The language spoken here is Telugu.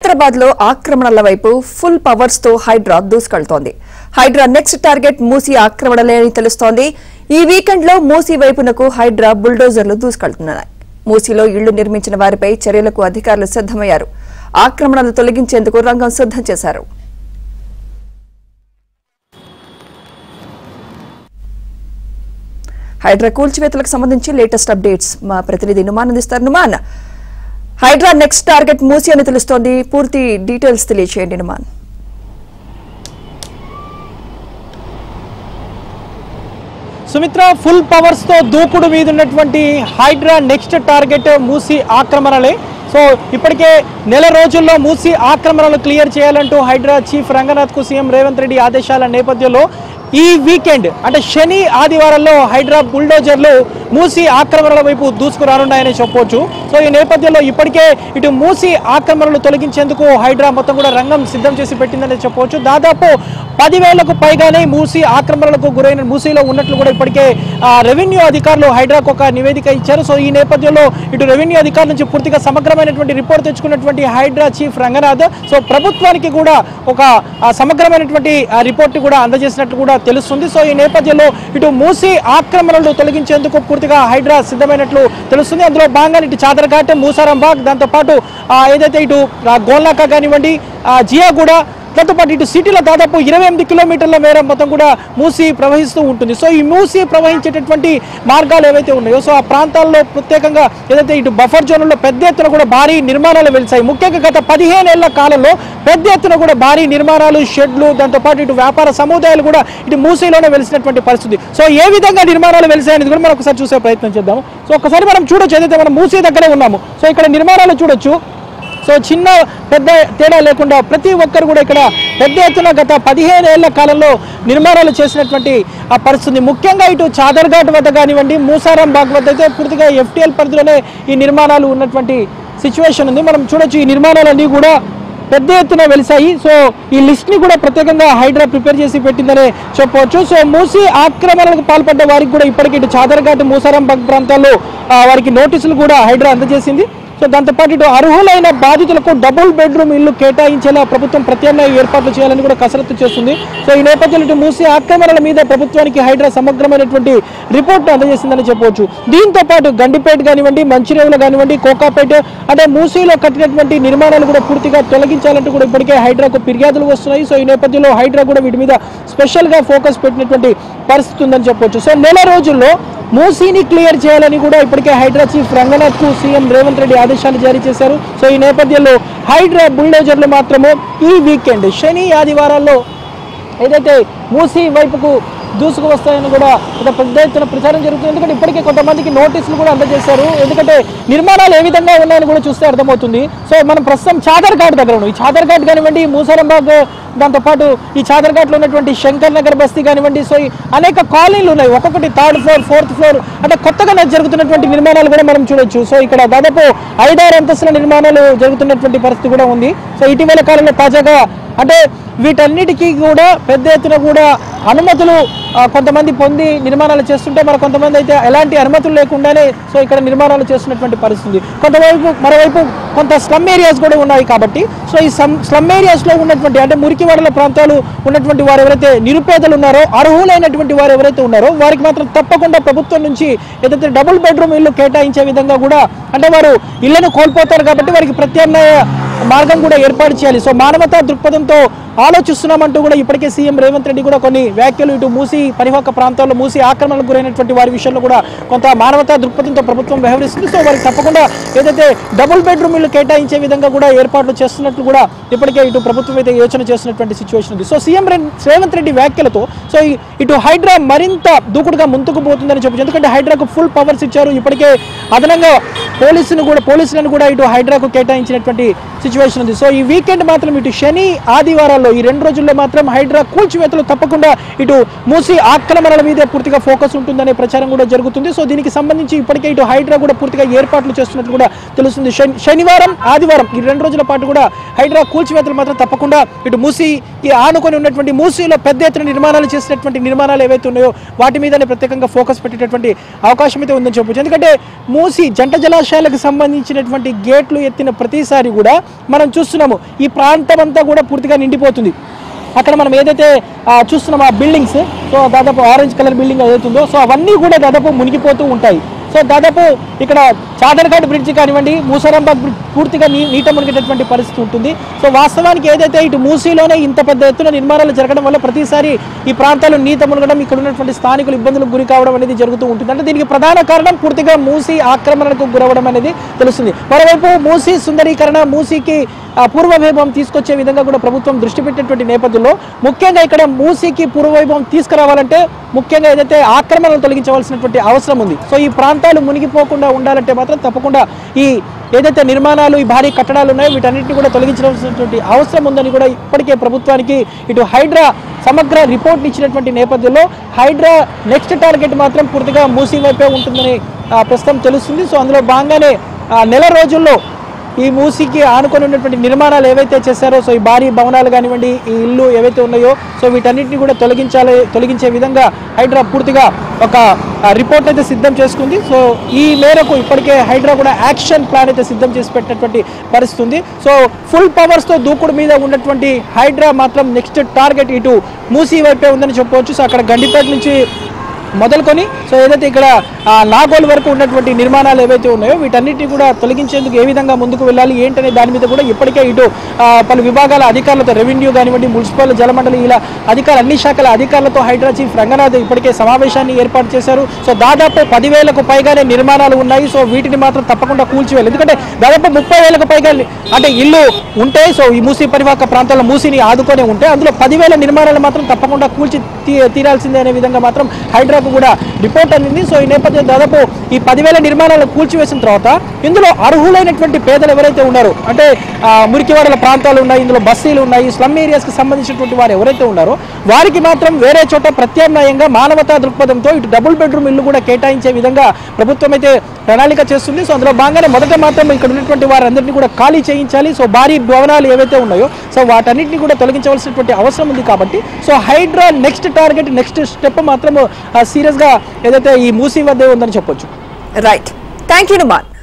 హైదరాబాద్ లో ఆక్రమణల వైపు ఫుల్ పవర్స్ తో హైడ్రా దూసుకెళ్తోంది హైడ్రా నెక్స్ట్ టార్గెట్ మూసీ ఆక్రమణలే అని తెలుస్తోంది ఈ వీకెండ్ లో మూసీ వైపునకు హైడ్రా బుల్డోజర్లు దూసుకెళ్తున్నాయి మూసీలో ఇళ్లు నిర్మించిన వారిపై చర్యలకు అధికారులు సిద్దమయ్యారు ఆక్రమణలు తొలగించేందుకు రంగం సిద్దం చేశారు హైడ్రా కూల్చివేతలకు సంబంధించి లేటెస్ట్ అప్డేట్స్ మా ప్రతినిధి నుమాన్ అందిస్తారు నుమాన్ హైడ్రా నెక్స్ట్ టార్గెట్ మూసి అని తెలుస్తోంది పూర్తి డీటెయిల్స్ తెలియచేయండి నుమాన్ సుమిత్ర ఫుల్ పవర్స్ తో దూకుడు మీద ఉన్నటువంటి హైడ్రా నెక్స్ట్ టార్గెట్ మూసి ఆక్రమణలే సో ఇప్పటికే నెల రోజుల్లో మూసి ఆక్రమణలు క్లియర్ చేయాలంటూ హైడ్రా చీఫ్ రంగనాథ్ కు సీఎం రేవంత్ రెడ్డి ఆదేశాల నేపథ్యంలో ఈ వీకెండ్ అంటే శని ఆదివారంలో హైడ్రా బుల్డోజర్లు మూసి ఆక్రమణల వైపు దూసుకురానున్నాయని చెప్పవచ్చు సో ఈ నేపథ్యంలో ఇప్పటికే ఇటు మూసి ఆక్రమణలు తొలగించేందుకు హైడ్రా మొత్తం కూడా రంగం సిద్ధం చేసి పెట్టిందని చెప్పవచ్చు దాదాపు పదివేలకు పైగానే మూసి ఆక్రమణలకు గురైన మూసీలో ఉన్నట్లు కూడా ఇప్పటికే ఆ, రెవెన్యూ అధికారులు హైడ్రాకు ఒక నివేదిక ఇచ్చారు సో ఈ నేపథ్యంలో ఇటు రెవెన్యూ అధికారుల నుంచి పూర్తిగా సమగ్రమైనటువంటి రిపోర్ట్ తెచ్చుకున్నటువంటి హైడ్రా చీఫ్ రంగనాథ్ సో ప్రభుత్వానికి కూడా ఒక ఆ, సమగ్రమైనటువంటి ఆ, రిపోర్ట్ కూడా అందజేసినట్లు కూడా తెలుస్తుంది సో ఈ నేపథ్యంలో ఇటు మూసి ఆక్రమణలు తొలగించేందుకు పూర్తిగా హైడ్రా సిద్ధమైనట్లు తెలుస్తుంది అందులో భాగంగా ఇటు చాదర్ఘాట్ మూసారంబాగ్ దాంతోపాటు ఆ, ఏదైతే ఇటు ఆ, గోల్నాకా కానివ్వండి ఆ, జియాగూడ దాంతోపాటు ఇటు సిటీలో దాదాపు ఇరవై ఎనిమిది కిలోమీటర్ల మేర మొత్తం కూడా మూసి ప్రవహిస్తూ ఉంటుంది సో ఈ మూసి ప్రవహించేటటువంటి మార్గాలు ఏవైతే ఉన్నాయో సో ఆ ప్రాంతాల్లో ప్రత్యేకంగా ఏదైతే ఇటు బఫర్ జోన్లో పెద్ద ఎత్తున కూడా భారీ నిర్మాణాలు వెలిసాయి ముఖ్యంగా గత పదిహేను ఏళ్ల కాలంలో పెద్ద ఎత్తున కూడా భారీ నిర్మాణాలు షెడ్లు దాంతోపాటు ఇటు వ్యాపార సముదాయాలు కూడా ఇటు మూసీలోనే వెలిసినటువంటి పరిస్థితి సో ఏ విధంగా నిర్మాణాలు వెలిసాయనేది కూడా మనం ఒకసారి చూసే ప్రయత్నం చేద్దాం సో ఒకసారి మనం చూడొచ్చు ఏదైతే మనం మూసీ దగ్గరే ఉన్నాము సో ఇక్కడ నిర్మాణాలు చూడొచ్చు సో చిన్న పెద్ద తేడా లేకుండా ప్రతి ఒక్కరు కూడా ఇక్కడ పెద్ద ఎత్తున గత పదిహేను ఏళ్ల కాలంలో నిర్మాణాలు చేసినటువంటి ఆ పరిస్థితి ముఖ్యంగా ఇటు చాదర్ఘాట్ వద్ద కానివ్వండి మూసారాం బాగ్ వద్ద అయితే పూర్తిగా ఎఫ్టీఎల్ పరిధిలోనే ఈ నిర్మాణాలు ఉన్నటువంటి సిచ్యువేషన్ ఉంది మనం చూడొచ్చు ఈ నిర్మాణాలన్నీ కూడా పెద్ద ఎత్తున వెలిసాయి సో ఈ లిస్ట్ ని కూడా ప్రత్యేకంగా హైడ్రా ప్రిపేర్ చేసి పెట్టిందనే చెప్పవచ్చు సో మూసి ఆక్రమణలకు పాల్పడ్డ వారికి కూడా ఇప్పటికి ఇటు చాదర్ఘాట్ మూసారాం బాగ్ ప్రాంతాల్లో ఆ, వారికి నోటీసులు కూడా హైడ్రా అందజేసింది సో దాంతోపాటు ఇటు అర్హులైన బాధితులకు డబుల్ బెడ్రూమ్ ఇల్లు కేటాయించేలా ప్రభుత్వం ప్రత్యామ్నాయ ఏర్పాట్లు చేయాలని కూడా కసరత్తు చేస్తుంది సో ఈ నేపథ్యంలో ఇటు మూసి ఆక్రమణల మీద ప్రభుత్వానికి హైడ్రా సమగ్రమైనటువంటి రిపోర్ట్ అందజేసిందని చెప్పవచ్చు దీంతో పాటు గండిపేట కానివ్వండి మంచిరేవులు కానివ్వండి కోకాపేట అంటే మూసీలో కట్టినటువంటి నిర్మాణాలు కూడా పూర్తిగా తొలగించాలంటూ కూడా ఇప్పటికే హైడ్రాకు ఫిర్యాదులు వస్తున్నాయి సో ఈ నేపథ్యంలో హైడ్రా కూడా వీటి మీద స్పెషల్గా ఫోకస్ పెట్టినటువంటి పరిస్థితి ఉందని చెప్పవచ్చు సో నెల రోజుల్లో మూసీని క్లియర్ చేయాలని కూడా ఇప్పటికే హైడ్రా చీఫ్ రంగనాథ్ కు సీఎం రేవంత్ రెడ్డి ఆదేశాలు జారీ చేశారు సో ఈ నేపథ్యంలో హైడ్రా బుల్డోజర్లు మాత్రము ఈ వీకెండ్ శని ఆదివారాల్లో ఏదైతే మూసీ వైపుకు దూసుకు వస్తాయని కూడా ఒక పెద్ద ఎత్తున ప్రచారం జరుగుతుంది ఎందుకంటే ఇప్పటికే కొంతమందికి నోటీసులు కూడా అందజేశారు ఎందుకంటే నిర్మాణాలు ఏ విధంగా ఉన్నాయని కూడా చూస్తే అర్థమవుతుంది సో మనం ప్రస్తుతం చాదర్ ఘాట్ దగ్గర ఉన్నాం ఈ చాదర్ ఘాట్ కానివ్వండి మూసారంబాగ్ దాంతోపాటు ఈ చాదర్ ఘాట్లో ఉన్నటువంటి శంకర్ నగర్ బస్తీ కానివ్వండి సో ఈ అనేక కాలనీలు ఉన్నాయి ఒక్కొక్కటి థర్డ్ ఫ్లోర్ ఫోర్త్ ఫ్లోర్ అంటే కొత్తగా నాకు జరుగుతున్నటువంటి నిర్మాణాలు కూడా మనం చూడొచ్చు సో ఇక్కడ దాదాపు ఐదారు అంతస్తుల నిర్మాణాలు జరుగుతున్నటువంటి పరిస్థితి కూడా ఉంది సో ఇటీవల కాలంలో తాజాగా అంటే వీటన్నిటికీ కూడా పెద్ద ఎత్తున కూడా అనుమతులు ఆ, కొంతమంది పొంది నిర్మాణాలు చేస్తుంటే మరి కొంతమంది అయితే ఎలాంటి అనుమతులు లేకుండానే సో ఇక్కడ నిర్మాణాలు చేస్తున్నటువంటి పరిస్థితి కొంతవైపు మరోవైపు కొంత స్లమ్ ఏరియాస్ కూడా ఉన్నాయి కాబట్టి సో ఈ స్లమ్ ఏరియాస్లో ఉన్నటువంటి అంటే మురికివాడల ప్రాంతాలు ఉన్నటువంటి వారు ఎవరైతే నిరుపేదలు ఉన్నారో అర్హులైనటువంటి వారు ఎవరైతే ఉన్నారో వారికి మాత్రం తప్పకుండా ప్రభుత్వం నుంచి ఏదైతే డబుల్ బెడ్రూమ్ ఇల్లు కేటాయించే విధంగా కూడా అంటే వారు ఇళ్లను కోల్పోతారు కాబట్టి వారికి ప్రత్యామ్నాయ మార్గం కూడా ఏర్పాటు చేయాలి సో మానవతా దృక్పథంతో ఆలోచిస్తున్నామంటూ కూడా ఇప్పటికే సీఎం రేవంత్ రెడ్డి కూడా కొన్ని వ్యాఖ్యలు ఇటు మూసి పరివాహక ప్రాంతాల్లో మూసి ఆక్రమణకు గురైనటువంటి వారి విషయంలో కూడా కొంత మానవతా దృక్పథంతో ప్రభుత్వం వ్యవహరిస్తుంది సో వారికి తప్పకుండా ఏదైతే డబుల్ బెడ్రూమ్ ఇల్లు కేటాయించే విధంగా కూడా ఏర్పాట్లు చేస్తున్నట్లు కూడా ఇప్పటికే ఇటు ప్రభుత్వం అయితే యోచన చేస్తున్నటువంటి సిచ్యువేషన్ ఉంది సో సీఎం రే- రేవంత్ రెడ్డి వ్యాఖ్యలతో సో ఈ- ఇటు హైడ్రా మరింత దూకుడుగా ముందుకు పోతుందని చెప్పచ్చు ఎందుకంటే హైడ్రాకు ఫుల్ పవర్స్ ఇచ్చారు ఇప్పటికే అదనంగా పోలీసును కూడా పోలీసులను కూడా ఇటు హైడ్రాకు కేటాయించినటువంటి సిచ్యువేషన్ ఉంది సో ఈ వీకెండ్ మాత్రం ఇటు శని ఆదివారాల్లో ఈ రెండు రోజుల్లో మాత్రం హైడ్రా కూల్చివేతలు తప్పకుండా ఇటు మూసి ఆక్రమణల మీదే పూర్తిగా ఫోకస్ ఉంటుందనే ప్రచారం కూడా జరుగుతుంది సో దీనికి సంబంధించి ఇప్పటికే ఇటు హైడ్రా కూడా పూర్తిగా ఏర్పాట్లు చేస్తున్నట్లు కూడా తెలుస్తుంది శని- శనివారం ఆదివారం ఈ రెండు రోజుల పాటు కూడా హైడ్రా కూల్చివేతలు మాత్రం తప్పకుండా ఇటు మూసి ఈ ఆనుకొని ఉన్నటువంటి మూసీలో పెద్ద ఎత్తున నిర్మాణాలు చేసినటువంటి నిర్మాణాలు ఏవైతే ఉన్నాయో వాటి మీదనే ప్రత్యేకంగా ఫోకస్ పెట్టేటటువంటి అవకాశం అయితే ఉందని చెప్పొచ్చు ఎందుకంటే మూసి జంట జలాశయాలకు సంబంధించినటువంటి గేట్లు ఎత్తిన ప్రతిసారి కూడా మనం చూస్తున్నాము ఈ ప్రాంతం అంతా కూడా పూర్తిగా నిండిపోతుంది అక్కడ మనం ఏదైతే ఆ, చూస్తున్నామో ఆ బిల్డింగ్స్ సో దాదాపు ఆరెంజ్ కలర్ బిల్డింగ్ ఏదైతుందో సో అవన్నీ కూడా దాదాపు మునిగిపోతూ ఉంటాయి సో దాదాపు ఇక్కడ చాదర్ఘాట్ బ్రిడ్జ్ కానివ్వండి మూసారాంబాద్ బ్రిడ్జ్ పూర్తిగా నీ నీట మునిగేటటువంటి పరిస్థితి ఉంటుంది సో వాస్తవానికి ఏదైతే ఇటు మూసీలోనే ఇంత పెద్ద ఎత్తున నిర్మాణాలు జరగడం వల్ల ప్రతిసారి ఈ ప్రాంతాలు నీట మునగడం ఇక్కడ ఉన్నటువంటి స్థానికులు ఇబ్బందులకు గురి కావడం అనేది జరుగుతూ ఉంటుంది అంటే దీనికి ప్రధాన కారణం పూర్తిగా మూసీ ఆక్రమణకు గురవడం అనేది తెలుస్తుంది మరోవైపు మూసీ సుందరీకరణ మూసీకి ఆ, పూర్వవైభవం తీసుకొచ్చే విధంగా కూడా ప్రభుత్వం దృష్టి పెట్టినటువంటి నేపథ్యంలో ముఖ్యంగా ఇక్కడ మూసీకి పూర్వవైభవం తీసుకురావాలంటే ముఖ్యంగా ఏదైతే ఆక్రమణలు తొలగించవలసినటువంటి అవసరం ఉంది సో ఈ ప్రాంతాలు మునిగిపోకుండా ఉండాలంటే మాత్రం తప్పకుండా ఈ ఏదైతే నిర్మాణాలు ఈ భారీ కట్టడాలు ఉన్నాయో వీటన్నిటిని కూడా తొలగించవలసినటువంటి అవసరం ఉందని కూడా ఇప్పటికే ప్రభుత్వానికి ఇటు హైడ్రా సమగ్ర రిపోర్ట్ ఇచ్చినటువంటి నేపథ్యంలో హైడ్రా నెక్స్ట్ టార్గెట్ మాత్రం పూర్తిగా మూసీ వైపే ఉంటుందని ఆ, ప్రస్తుతం తెలుస్తుంది సో అందులో భాగంగానే ఆ, నెల రోజుల్లో ఈ మూసీకి ఆనుకొని ఉన్నటువంటి నిర్మాణాలు ఏవైతే చేశారో సో ఈ భారీ భవనాలు కానివ్వండి ఈ ఇల్లు ఏవైతే ఉన్నాయో సో వీటన్నిటిని కూడా తొలగించాలి తొలగించే విధంగా హైడ్రా పూర్తిగా ఒక ఆ, రిపోర్ట్ అయితే సిద్ధం చేసుకుంది సో ఈ మేరకు ఇప్పటికే హైడ్రా కూడా యాక్షన్ ప్లాన్ అయితే సిద్ధం చేసి పెట్టినటువంటి పరిస్థితి ఉంది సో ఫుల్ పవర్స్తో దూకుడు మీద ఉన్నటువంటి హైడ్రా మాత్రం నెక్స్ట్ టార్గెట్ ఇటు మూసీ వైపే ఉందని చెప్పవచ్చు సో అక్కడ గండిపేట నుంచి మొదలుకొని సో ఏదైతే ఇక్కడ ఆ, నాగోల్ వరకు ఉన్నటువంటి నిర్మాణాలు ఏవైతే ఉన్నాయో వీటన్నిటిని కూడా తొలగించేందుకు ఏ విధంగా ముందుకు వెళ్ళాలి ఏంటనే దాని మీద కూడా ఇప్పటికే ఇటు ఆ, పలు విభాగాల అధికారులతో రెవెన్యూ కానివ్వండి మున్సిపల్ జలమండలి ఇలా అధికారులు అన్ని శాఖల అధికారులతో హైడ్రా చీఫ్ రంగనాథ్ ఇప్పటికే సమావేశాన్ని ఏర్పాటు చేశారు సో దాదాపు పదివేలకు పైగానే నిర్మాణాలు ఉన్నాయి సో వీటిని మాత్రం తప్పకుండా కూల్చివేయాలి ఎందుకంటే దాదాపు ముప్పై వేలకు పైగా అంటే ఇల్లు ఉంటే సో ఈ మూసీ పరివాహక ప్రాంతాల్లో మూసీని ఆదుకొని ఉంటే అందులో పదివేల నిర్మాణాలు మాత్రం తప్పకుండా కూల్చి తీ- తీరాల్సిందే అనే విధంగా మాత్రం హైడ్రాకు కూడా రిపోర్ట్ అందింది సో ఈ నేపథ్యంలో దాదాపు ఈ పదివేల నిర్మాణాలు కూల్చివేసిన తర్వాత ఇందులో అర్హులైనటువంటి పేదలు ఎవరైతే ఉన్నారో అంటే ఆ, మురికివాడల ప్రాంతాలు ఉన్నాయి ఇందులో బస్సీలు ఉన్నాయి స్లమ్ ఏరియాస్కి సంబంధించినటువంటి వారు ఎవరైతే ఉన్నారో వారికి మాత్రం వేరే చోట ప్రత్యామ్నాయంగా మానవతా దృక్పథంతో ఇటు డబుల్ బెడ్రూమ్ ఇల్లు కూడా కేటాయించే విధంగా ప్రభుత్వం అయితే ప్రణాళిక చేస్తుంది సో అందులో భాగంగానే మొదట మాత్రం ఇక్కడ ఉన్నటువంటి వారందరినీ కూడా ఖాళీ చేయించాలి సో భారీ భవనాలు ఏవైతే ఉన్నాయో సో వాటన్నిటిని కూడా తొలగించవలసినటువంటి అవసరం ఉంది కాబట్టి so Hydraa next target next step మాత్రం సీరియస్గా ఏదైతే ఈ మూసీ వద్దే ఉందని చెప్పొచ్చు రైట్ థ్యాంక్ యూ నుమాన్